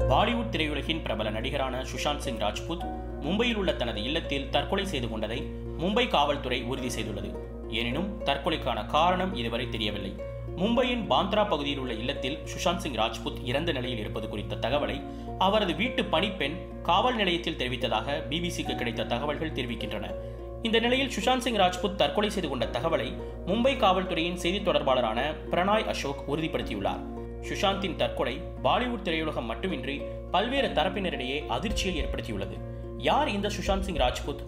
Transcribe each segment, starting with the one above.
பாலிவுட் திரையுலகின் பிரபல நடிகரான சுஷாந்த் சிங் ராஜ்புத் மும்பையில் உள்ள தனது இல்லத்தில் தற்கொலை செய்து கொண்டதை மும்பை காவல்துறை உறுதி செய்துள்ளது எனினும் தற்கொலைக்கான காரணம் இதுவரை தெரியவில்லை மும்பையின் பாந்த்ரா பகுதியில் உள்ள இல்லத்தில் சுஷாந்த் சிங் ராஜ்புத் இறந்த நிலையில் இருப்பது குறித்த தகவலை அவரது வீட்டு பணிப்பெண் காவல் நிலையத்தில் தெரிவித்ததாக பிபிசிக்கு கிடைத்த தகவல்கள் தெரிவிக்கின்றன இந்த நிலையில் சுஷாந்த் சிங் ராஜ்புத் தற்கொலை செய்து கொண்ட தகவலை மும்பை காவல்துறையின் செய்தி தொடர்பாளரான பிரணாய் அசோக் உறுதிப்படுத்தியுள்ளார் சுஷாந்தின் தற்கொலை பாலிவுட் திரையுலகம் மட்டுமின்றி பல்வேறு தரப்பினரிடையே அதிர்ச்சியை ஏற்படுத்தியுள்ளது யார் இந்த சுஷாந்த் சிங் ராஜ்புத்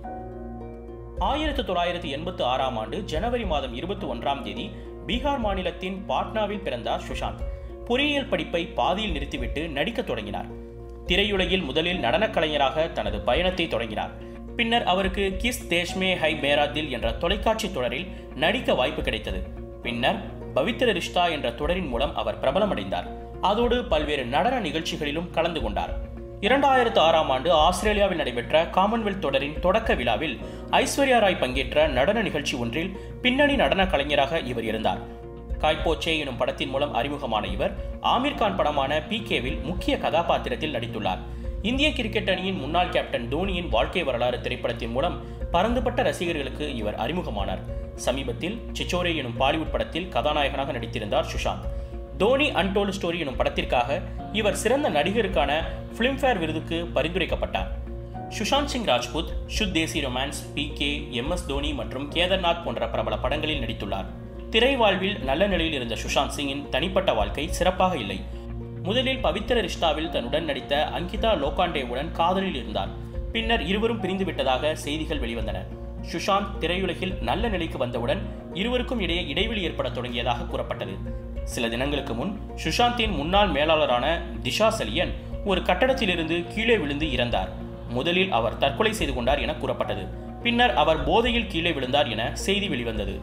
ஆயிரத்தி தொள்ளாயிரத்தி எண்பத்தி ஆறாம் ஆண்டு ஜனவரி மாதம் இருபத்தி ஒன்றாம் தேதி பீகார் மாநிலத்தின் பாட்னாவில் பிறந்தார் சுஷாந்த் பொறியியல் படிப்பை பாதியில் நிறுத்திவிட்டு நடிக்கத் தொடங்கினார் திரையுலகில் முதலில் நடனக் கலைஞராக தனது பயணத்தை தொடங்கினார் பின்னர் அவருக்கு கிஸ் தேஷ்மே ஹை மேரா தில் என்ற தொலைக்காட்சி தொடரில் நடிக்க வாய்ப்பு கிடைத்தது பின்னர் பவித்ர ரிஷ்தா என்ற தொடரின் மூலம் அவர் பிரபலமடைந்தார் அதோடு பல்வேறு நடன நிகழ்ச்சிகளிலும் கலந்து கொண்டார் இரண்டாயிரத்து ஆறாம் ஆண்டு ஆஸ்திரேலியாவில் நடைபெற்ற காமன்வெல்த் தொடரின் தொடக்க விழாவில் ஐஸ்வர்யா ராய் பங்கேற்ற நடன நிகழ்ச்சி ஒன்றில் பின்னணி நடன கலைஞராக இவர் இருந்தார் காய்போச்சே எனும் படத்தின் மூலம் அறிமுகமான இவர் ஆமீர் கான் படமான பி கேவில் முக்கிய கதாபாத்திரத்தில் நடித்துள்ளார் இந்திய கிரிக்கெட் அணியின் முன்னாள் கேப்டன் தோனியின் வாழ்க்கை வரலாறு திரைப்படத்தின் மூலம் பரந்துபட்ட ரசிகர்களுக்கு இவர் அறிமுகமானார் சமீபத்தில் சிச்சோரே எனும் பாலிவுட் படத்தில் கதாநாயகனாக நடித்திருந்தார் சுஷாந்த் தோனி அன்டோல்டு ஸ்டோரி எனும் படத்திற்காக இவர் சிறந்த நடிகருக்கான பிலிம்பேர் விருதுக்கு பரிந்துரைக்கப்பட்டார் Sushant Singh Rajput Shuddh Desi romance P K M S Dhoni மற்றும் கேதர்நாத் போன்ற பிரபல படங்களில் நடித்துள்ளார் திரை வாழ்வில் நல்ல நிலையில் இருந்த சுஷாந்த் சிங்கின் தனிப்பட்ட வாழ்க்கை சிறப்பாக இல்லை முதலில் பவித்ர ரிஷ்தாவில் தன்னுடன் நடித்த அங்கிதா லோகாண்டேவுடன் காதலில் இருந்தார் பின்னர் இருவரும் பிரிந்து விட்டதாக செய்திகள் வெளிவந்தன சுஷாந்த் திரையுலகில் நல்ல நிலைக்கு வந்தவுடன் இருவருக்கும் இடையே இடைவெளி ஏற்பட தொடங்கியதாக கூறப்பட்டது சில தினங்களுக்கு முன் சுஷாந்தின் முன்னாள் மேலாளரான திஷா சலியன் ஒரு கட்டடத்திலிருந்து கீழே விழுந்து இறந்தார் முதலில் அவர் தற்கொலை செய்து கொண்டார் என கூறப்பட்டது பின்னர் அவர் போதையில் கீழே விழுந்தார் என செய்தி வெளிவந்தது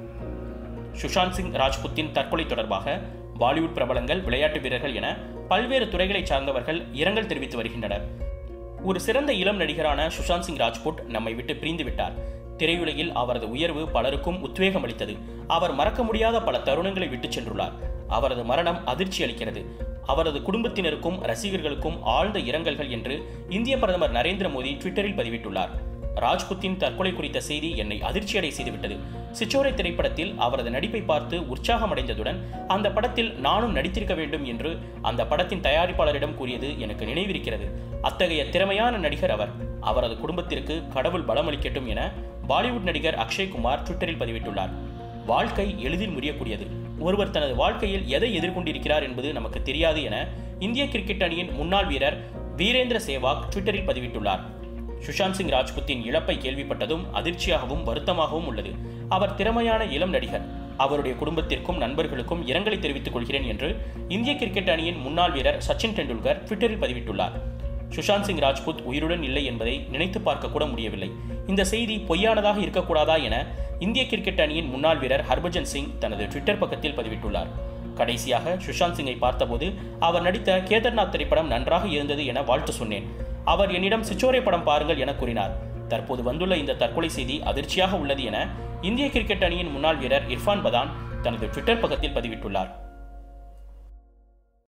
சுஷாந்த் சிங் ராஜ்புத்தின் தற்கொலை தொடர்பாக பாலிவுட் பிரபலங்கள் விளையாட்டு வீரர்கள் என பல்வேறு துறைகளைச் சார்ந்தவர்கள் இரங்கல் தெரிவித்து வருகின்றனர் ஒரு சிறந்த இளம் நடிகரான சுஷாந்த் சிங் ராஜ்புட் நம்மை விட்டு பிரிந்து விட்டார் திரையுலகில் அவரது உயர்வு பலருக்கும் உத்வேகம் அளித்தது அவர் மறக்க முடியாத பல தருணங்களை விட்டுச் சென்றுள்ளார் அவரது மரணம் அதிர்ச்சி அளிக்கிறது அவரது குடும்பத்தினருக்கும் ரசிகர்களுக்கும் ஆழ்ந்த இரங்கல்கள் என்று இந்திய பிரதமர் நரேந்திர மோடி ட்விட்டரில் பதிவிட்டுள்ளார் ராஜ்புத்தின் தற்கொலை குறித்த செய்தி என்னை அதிர்ச்சியடை செய்துவிட்டது சிச்சோரை திரைப்படத்தில் அவரது நடிப்பை பார்த்து உற்சாகமடைந்ததுடன் அந்த படத்தில் நானும் நடித்திருக்க வேண்டும் என்று அந்த படத்தின் தயாரிப்பாளரிடம் கூறியது எனக்கு நினைவிருக்கிறது அத்தகைய திறமையான நடிகர் அவர் அவரது குடும்பத்திற்கு கடவுள் பலமளிக்கட்டும் என பாலிவுட் நடிகர் அக்ஷய் குமார் ட்விட்டரில் பதிவிட்டுள்ளார் வாழ்க்கை எளிதில் முறியக்கூடியது ஒருவர் தனது வாழ்க்கையில் எதை எதிர்கொண்டிருக்கிறார் என்பது நமக்கு தெரியாது என இந்திய கிரிக்கெட் அணியின் முன்னாள் வீரர் வீரேந்திர சேவாக் ட்விட்டரில் பதிவிட்டுள்ளார் சுஷாந்த் சிங் ராஜ்புத்தின் இழப்பை கேள்விப்பட்டதும் அதிர்ச்சியாகவும் வருத்தமாகவும் உள்ளது அவர் திறமையான இளம் நடிகர் அவருடைய குடும்பத்திற்கும் நண்பர்களுக்கும் இரங்கலை தெரிவித்துக் கொள்கிறேன் என்று இந்திய கிரிக்கெட் அணியின் முன்னாள் வீரர் சச்சின் டெண்டுல்கர் ட்விட்டரில் பதிவிட்டுள்ளார் சுஷாந்த் சிங் ராஜ்புத் உயிருடன் இல்லை என்பதை நினைத்து பார்க்க கூட முடியவில்லை இந்த செய்தி பொய்யானதாக இருக்கக்கூடாதா என இந்திய கிரிக்கெட் அணியின் முன்னாள் வீரர் ஹர்பஜன் சிங் தனது ட்விட்டர் பக்கத்தில் பதிவிட்டுள்ளார் கடைசியாக சுஷாந்த் சிங்கை பார்த்தபோது அவர் நடித்த கேதர்நாத் திரைப்படம் நன்றாக இருந்தது என வாழ்த்து சொன்னேன் அவர் என்னிடம் சிச்சோரை படம் பாருங்கள் என கூறினார் தற்போது வந்துள்ள இந்த தற்கொலை செய்தி அதிர்ச்சியாக உள்ளது என இந்திய கிரிக்கெட் அணியின் முன்னாள் வீரர் இர்ஃபான் பதான் தனது ட்விட்டர் பக்கத்தில் பதிவிட்டுள்ளார்